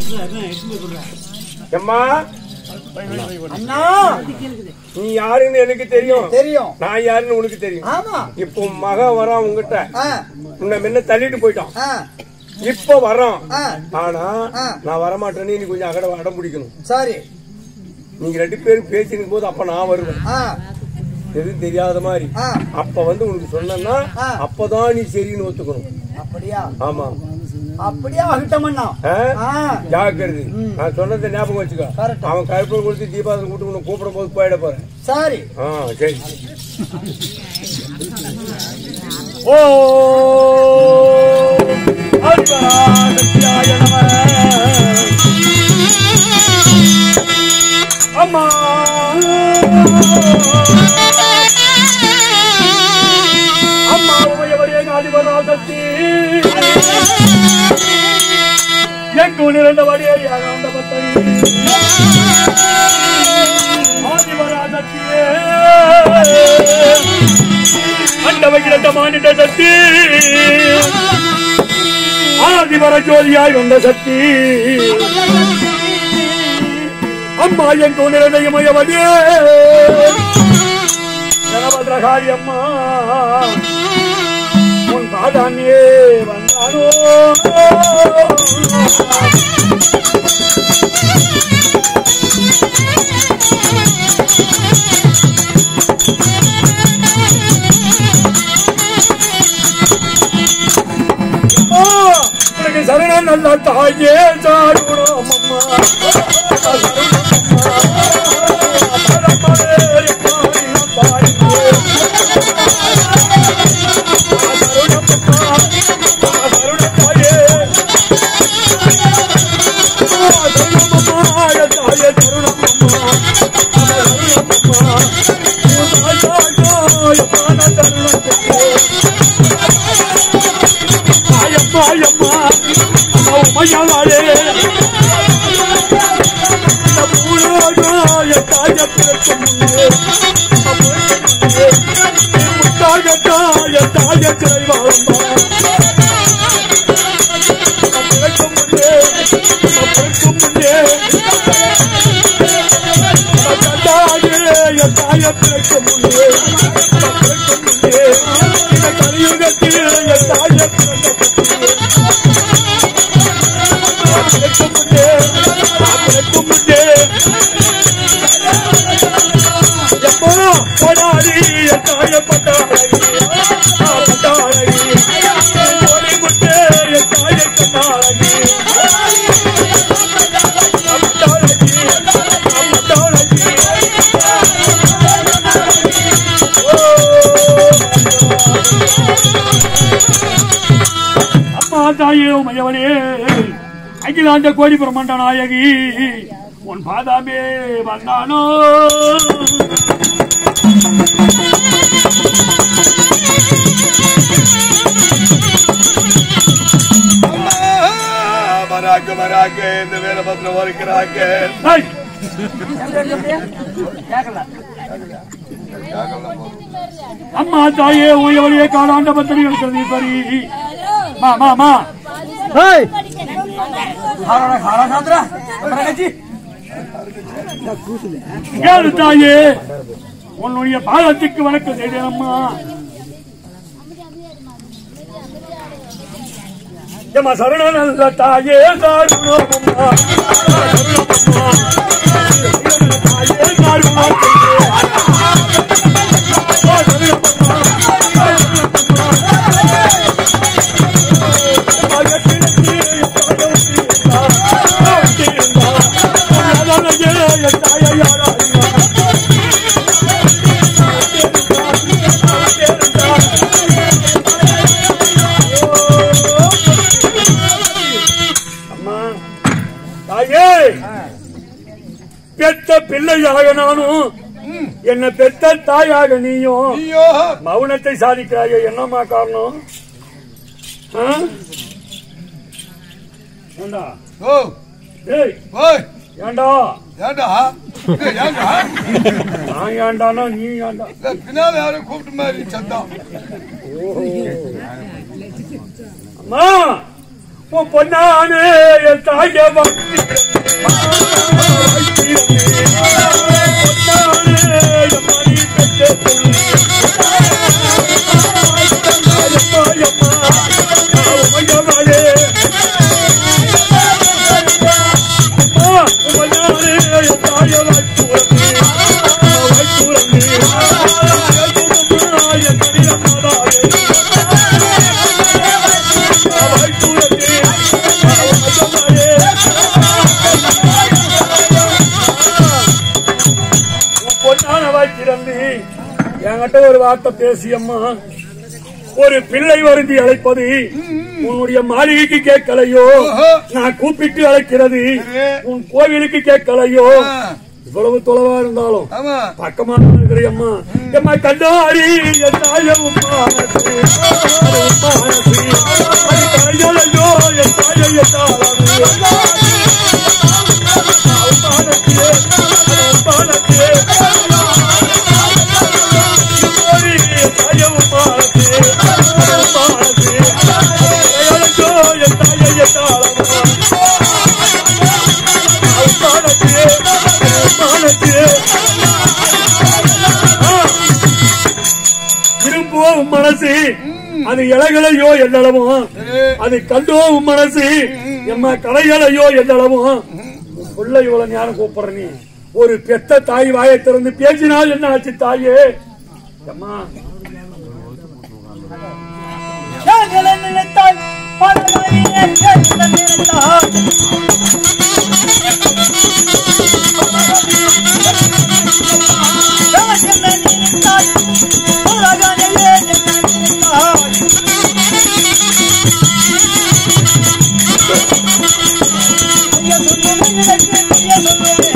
எம்மா அண்ணா நீ யாருன்னு எனக்கு தெரியும் தெரியும் நான் யாருன்னு உனக்கு தெரியும் ஆமா இப்போ உன் மகன் வரான் உங்ககிட்ட ஆ, உன்னை முன்ன தள்ளிட்டு போயிட்டான் ஆ, இப்ப வர்றான் ஆ, ஆனா ஆ. நான் வரமாட்டேன்னு நீ கொஞ்சம் அகட அடம் பிடிக்கணும் சரி நீங்க ரெண்டு பேரும் பேசிக்கும் போது அப்ப நான் வருவேன் ஆ, எதுவும் தெரியாத மாதிரி ஆ, அப்ப வந்து உனக்கு சொன்னா ஆ. அப்பதான் நீ சரின்னு ஒத்துக்கணும் அப்படியா ஆமா அப்படியா ஆகட்டமண்ணா ஆ? ஆ, ஜாக்கிரதை நான் சொன்னதை ஞாபகம் வச்சுக்கோ Correct. அவன் கருப்பை கொடுத்து தீபாவளி கூட்டு உன்னை கூப்பிடும் போது போயிட போறேன் சரி ஆ சரி ஓ அல்பராசக்தியாய நம அம்மா அம்மா உமையவரே நாதிபராசக்தி எங்கு நிறந்தபடியே அந்த பத்தரி ஆதிபராசக்தியே அண்டவகிரண்ட மானிட சக்தி ஆதிவர ஜோதியாய் வந்த சக்தி அம்மா என் நிறதையுமையவதே ஜனபத்ரகாரி அம்மா உன் பாதானியே வந்தானோ அம்மா, உனக்கு சரணம் நல்ல தாயே சாருணம் அம்மா அம்மா தாயே உமையவனே அகிலாண்ட கோடி பிரம்மண்ட நாயகி உன் பாதாமே வந்தானோ வராங்க வராங்க இந்த வீரபத்ரம் வருகிறாங்க ஏய், அம்மா தாயே உயவழியே காலாண்ட பத்திரி இருக்கிறது சரி மா மா மா ஏய், ஏழு தாயே உன்னுடைய பாதத்துக்கு வணக்கம் செய்தேன் அம்மா ஏம்மா சரண நல்ல தாயே சாருணம் அம்மா சரணம் அம்மா. தாயே சாருணம் அம்மா தாயே பெத்த பிள்ளையாக நானும் என்ன பெத்த தாயாக நீயும் ஐயோ மௌனத்தை சாதிக்கிறாயே என்னம்மா காரணம் ஆ? ஏண்டா ஓ ஏய் ஓய் ஏண்டா ஏண்டா ஏய், ஏண்டா நான் ஏண்டானா நீ ஏண்டா இல்ல, பின்னால யாரும் கூப்பிட்டு மாதிரி சத்தம் அம்மா உன் பொன்னானே என் தாய பக்தி பொன்னானே என் மணி பெற்ற சொல்லி அம்மா, அம்மா, அம்மையவளே. அம்மா, உமையானே என் தாய வைத்துறந்து, வைத்துறந்து. அம்மா, என் கடிதமாதாயே. வைத்துறந்து, அம்மையவளே. உன் பொன்னான வாய்க்கிறந்து என்கிட்ட ஒரு வார்த்தை பேசியம்மா ஒரு பிள்ளை வருந்தி அழைப்பது உன்னுடைய மாளிகைக்கு கேட்கலையோ நான் கூப்பிட்டு அழைக்கிறது உன் கோவிலுக்கு கேட்கலையோ இவ்வளவு தொலைவா இருந்தாலும் ஆமா பக்கமா இருக்கிறியம்மா எம்மா கண்டாரி என் தாய உமானது அது உமானது அது கரையலையோ என் தாயை எட்டாளது உமானது அது உமானது இம்மொழி என் தாய உமானது அது உமானது கரையலையோ என் தாயை எட்டாளது உமானது உமானது விரும்புவோம் மனசு அது இலகலையோ என்னளவும் அது கண்டோவும் மனசு எம்ம கலைகளையோ என்னளவும் உன் பிள்ளை இவ்வளவு நேரம் கூப்பிடுற நீ ஒரு பெத்த தாய் வாயை திறந்து பேசினால் என்ன ஆச்சு தாயே அம்மா ஏகலை நினைத்தாய் பலவழியே கேட்க நினைத்தாய் ஏகலை நினைத்தாய் உலகனையே நினைத்தாய் ஐயா சொல்லுமே நினைக்கு ஐயா சொல்லுமே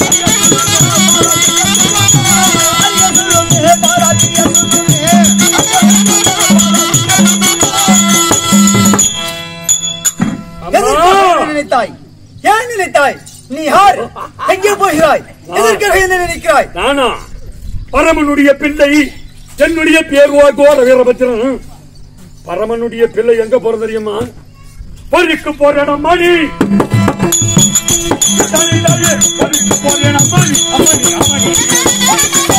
ஐயா சொல்லுமே பாராட்டிய சொல்லுமே எதற்காக அம்மா நினைத்தாய் ஏன் நினைத்தாய் நீ யார் எங்கே போகிறாய் எதற்காக என்ன நினைக்கிறாய் நானா பரமனுடைய பிள்ளை என்னுடைய பேர் கோர வீரபத்திரன் பரமனுடைய பிள்ளை எங்க போற தெரியுமா பருக்கு போற இடம் மணி தாயே, தாயே, பருக்கு போற இடம் மணி அம்மணி அம்மணி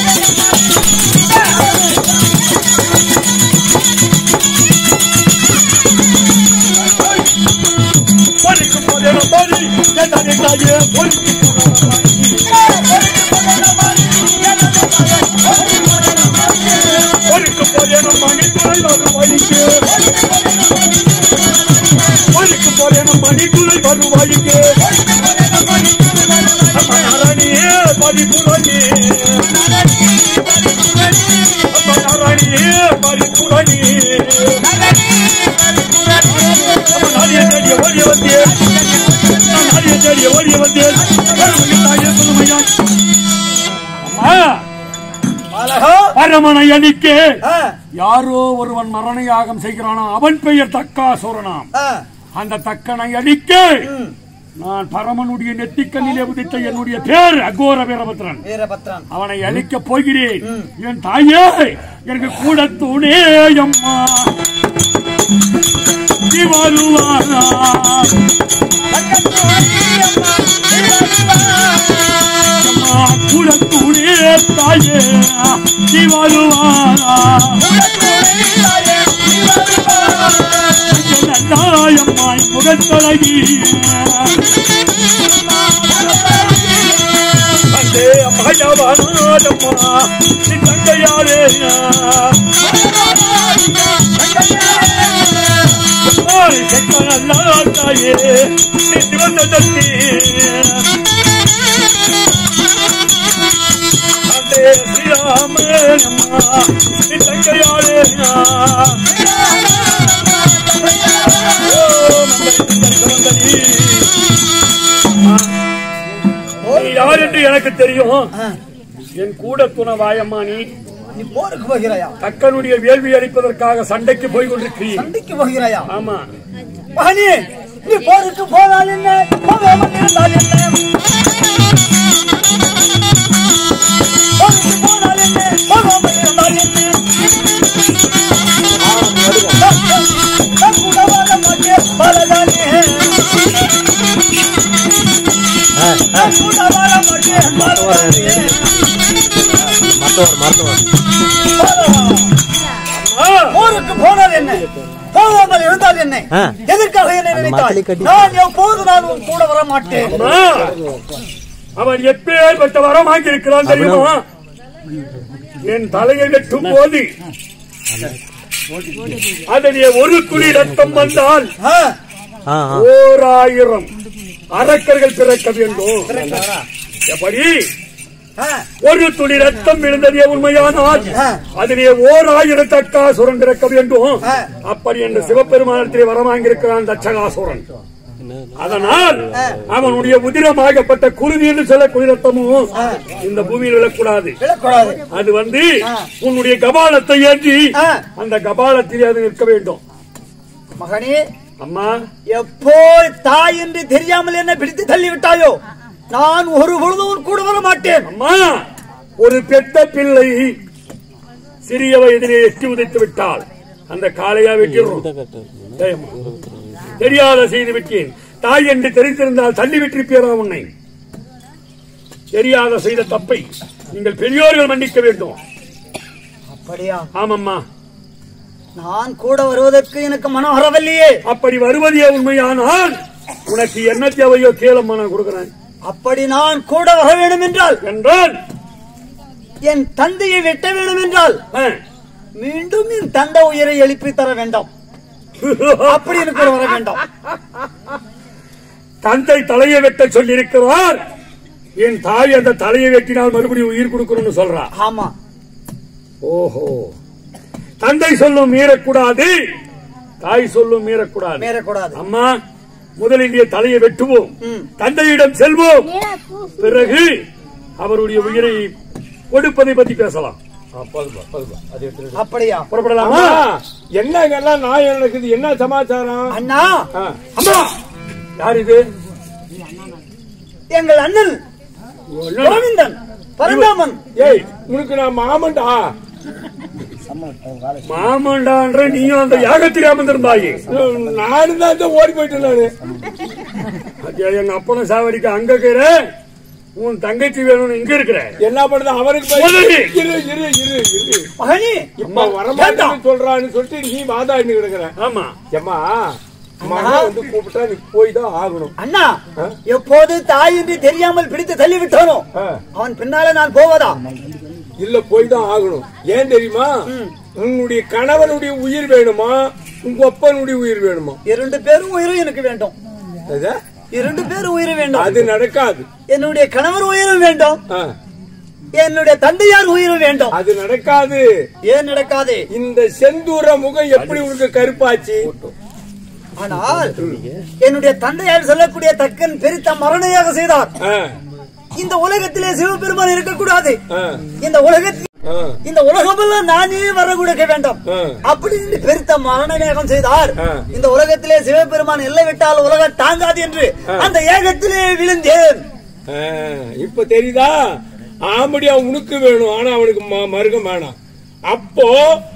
பருக்கு போற இடம் மணி என் தாயே, தாயே, பருக்கு போற இடம் மணி ஒருக்கு போலேனும் மணித்துறை வருவாய்க்கு ஒருக்கு போலேனும் மணித்துறை வருவாய்க்கு அரணி பரிபுரணி அரணி பரிபுரணி நாடிய தேடிய ஓடிய வந்தேன் நாடிய தேடிய ஓடிய வந்தேன் தாயே சொல்லுமையா அம்மா பாலகா பரமனை அணிக்க ஆ, யாரோ ஒருவன் மரண யாகம் செய்கிறானோ அவன் பெயர் தக்காசுரனாம் ஆ, அந்த தக்கனை அடிக்க நான் பரமனுடைய நெத்திக்கண்ணிலே உதித்த என்னுடைய பேர் அகோர வீரபத்ரன் வீரபத்ரன் அவனை அழிக்க போகிறேன் என் தாயே எனக்கு கூட துணே அம்மா நீ வருவானா அம்மா கூட துணே தாயே நீ வருவானா நல்லாயம்மாய் முகத்தழகி அந்தே அம்மாயவானாதம்மா நீ தங்கையாரே செக்க நல்லா தாயே நீ சிவந்த தத்தி அந்தே ஸ்ரீராமேயம்மா நீ தங்கையாரே நீ யார் என்று எனக்கு தெரியும் ஆ, என் கூட துணை வாயம்மா நீ நீ போருக்கு போகிறாயா தக்கனுடைய வேள்வி அளிப்பதற்காக சண்டைக்கு போய் கொண்டிருக்கிறீர் சண்டைக்கு போகிறாயா ஆமா மகனே நீ போருக்கு போனால் என்ன போகாமல் இருந்தால் என்ன போருக்கு போனால் என்ன போகாமல் இருந்தால் என்ன நான் கூட வாழ மாட்டேன் பலதானே நான் கூட வர மாட்டேன் பார்வதி. மருத்துவர் மருத்துவர் ஊருக்கு போனால் என்ன போகாமல் இருந்தால் என்ன ஆ. எதற்காக என்ன மத்தளி நினைத்தாய் கட்டி- நான் எப்போது நான் உன் கூட வர மாட்டேன் அம்மா, அவன் எப்பேற்பட்ட வரம் வாங்கியிருக்கிறான் தெரியுமா என் தலையை வெட்டும் போது அதனுடைய ஒரு துளி ரத்தம் வந்தால் ஆ, ஆ ஆ. ஓர் ஆயிரம் அரக்கர்கள் பிறக்க வேண்டும் எப்படி ஆ, ஒரு துளி ரத்தம் விழுந்ததே உண்மையானால் ஆ. அதிலே ஓர் ஆயிரம் தக்காசுரன் பிறக்க வேண்டும் ஆ. அப்படி என்று சிவபெருமானத்திலே வரவாங்கியிருக்கிறான் தட்சகாசுரன் அதனால் அவனுடைய உதிரமாகப்பட்ட குருதி என்று சொல்லக்கூடிய ரத்தமும் இந்த பூமியில் விழக்கூடாது விழக்கூடாது அது வந்து ஆ. உன்னுடைய கபாலத்தை ஏற்றி ஆ. அந்த கபாலத்திலே அது நிற்க வேண்டும் மகனே அம்மா எப்போ தாய் என்று தெரியாமல் என்ன பிடித்து தள்ளி விட்டாயோ நான் ஒரு பொழுதும் உன் கூட வர மாட்டேன் அம்மா ஒரு பெத்த பிள்ளை சிறிய வயதிலே எட்டி உதைத்து விட்டால் அந்த காளையா வெட்டிடுறோம் ஜெயம்மா. தெரியாத செய்து விட்டேன் தாய் என்று தெரிந்திருந்தால் தள்ளி விட்டிருப்பீரா உன்னை தெரியாத செய்த தப்பை நீங்கள் பெரியோர்கள் மன்னிக்க வேண்டும் அப்படியா ஆமம்மா நான் கூட வருவதற்கு எனக்கு மனம் வரவில்லையே அப்படி வருவதே உண்மையானால் உனக்கு என்ன தேவையோ கேளம்மா நான் கொடுக்கிறேன் அப்படி நான் கூட வர வேண்டும் என்றால் என்றால் என் தந்தையை வெட்ட வேண்டும் என்றால் ஆ, மீண்டும் என் தந்தை உயிரை எழுப்பி தர வேண்டாம் அப்படி எனக்கு கூட வர வேண்டாம் தந்தை தலையை வெட்ட சொல்லியிருக்கிறார் என் தாய் அந்த தலையை வெட்டினால் மறுபடியும் உயிர் கொடுக்கணும்னு சொல்றா ஆமா ஓஹோ தந்தை சொல்லும் மீறக்கூடாது தாய் சொல்லும் மீறக்கூடாது மீறக்கூடாது அம்மா முதலில் என் தலையை வெட்டுவோம் ம். தந்தையிடம் செல்வோம் பிறகு அவருடைய உயிரை கொடுப்பதை பத்தி பேசலாம் அப்படியா புறப்படலாமா அம்மா, என்ன இதெல்லாம் நான் நடக்குது என்ன சமாச்சாரம் அண்ணா ஆ. அம்மா யார் இது எங்கள் அண்ணன் என்ன? கோவிந்தன் பரந்தாமன் ஏய் உனக்கு நான் மாமன்டா மாமண்டான்ற நீயும் அந்த யாகத்திலே அமர்ந்திருந்தாயே நானும் தான் இந்த ஓடி போயிட்டேன் நானு ஐயா, எங்க அப்பனை சாவடிக்க அங்க இருக்கிற உன் தங்கச்சி வேணும்னு இங்க இருக்கிற என்ன பண்ணுது அவருக்கு போய் முதலி. இரு இரு இரு இரு மகனி இப்ப வரமாட்டேன்னு சொல்றான்னு சொல்லிட்டு நீ வாதாடினு கிடக்குற ஆமா ஏம்மா மகன் வந்து கூப்பிட்டா நீ போய் தான் ஆகணும் அண்ணா ஆ? எப்போது தாய் என்று தெரியாமல் பிடித்து தள்ளி விட்டானோ ஆ. அவன் பின்னால நான் போவதா இல்ல போய் தான் ஆகணும் ஏன் தெரியுமா உன்னுடைய கணவனுடைய உயிர் வேணுமா உங்க அப்பனுடைய உயிர் வேணுமா இரண்டு பேரும் உயிரும் எனக்கு வேண்டும் அது? இரண்டு பேரும் உயிர் வேண்டும் அது நடக்காது என்னுடைய கணவர் உயிரும் வேண்டும் ஆ, என்னுடைய தந்தையார் உயிரும் வேண்டும் அது நடக்காது ஏன் நடக்காது இந்த செந்தூர முகம் எப்படி உனக்கு கருப்பாச்சு ஆனால் என்னுடைய தந்தையார் சொல்லக்கூடிய தக்கன் பெருத்த மரணையாக செய்தார் ஆ, இந்த உலகத்திலே சிவபெருமான் இருக்கக்கூடாது ஆ, இந்த உலகத்தில் ஆ, இந்த உலகமெல்லாம் நானே வர கொடுக்க வேண்டும் ஆ. அப்படி என்று பெருத்த மரண வேகம் செய்தார் ஆ. இந்த உலகத்திலே சிவபெருமான் எல்லை விட்டால் உலகம் தாங்காது என்று அந்த ஏகத்திலே விழுந்தேன் ஆ, இப்ப தெரியுதா ஆம்படியா உனக்கு வேணும் ஆனா அவனுக்கு ம- மருகம் வேணாம் அப்போ